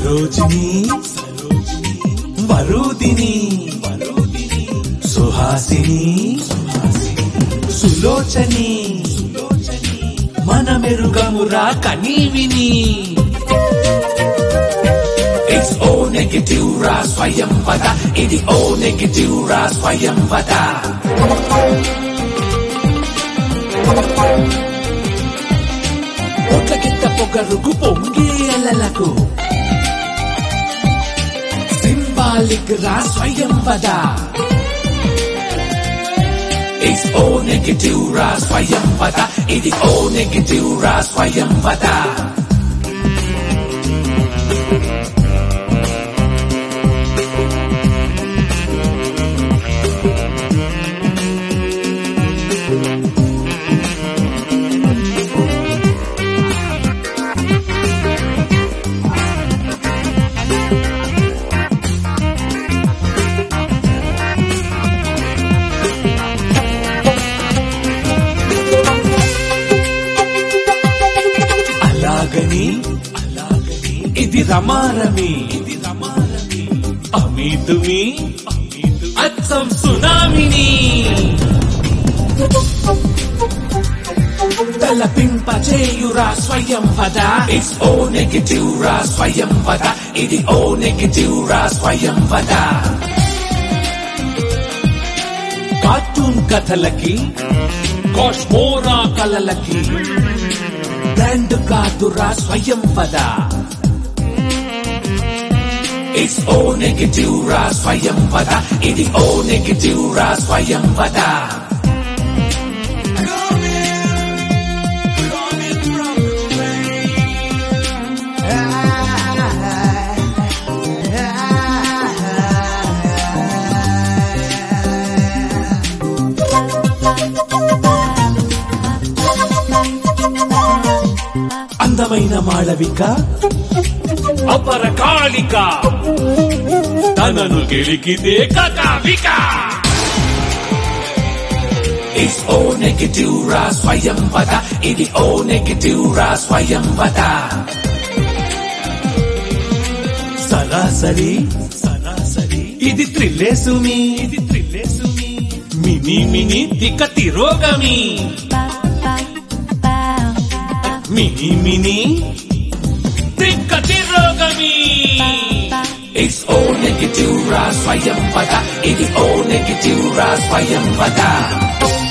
సరోజిని వరుదిని సుహాసిని సులోచని మన మెరుగమురా కనీవిని It's O negative రా స్వయం వద ఇది O negative రా స్వయం వద పొట్లకింత పొగరుకు పొంగే అలలకు సింబాలిక్ రా స్వయం వద It's O negative రా స్వయం వద ఇది O negative రా స్వయం వద అలాగని అలాగని ఇది రమారమి ఇది రమారమి అమీతుమి అచ్చం సునామిని తలపింప చేయురా స్వయం వద It's O negative రా స్వయం వద ఇది O negative రా స్వయం వద కార్టూన్ కథలకి కాస్మోరా కలలకి బ్రాండ్ కాదురా స్వయం వద It's O negative రా స్వయం వద ఇది O negative రా స్వయం వద అందమైన మాళవిక అపరకాళిక తనను గెలికితే కకావిక It's O negative రా స్వయం వద ఇది O negative రా స్వయం వద సరాసరి సరాసరి ఇది త్రిల్లేసుమి ఇది త్రిల్లేసుమి మిని మిని తిక్క తిరోగమి మిని మిని తిక్క తిరోగమి It's O negative రా స్వయం వద ఇది O negative రా స్వయం వద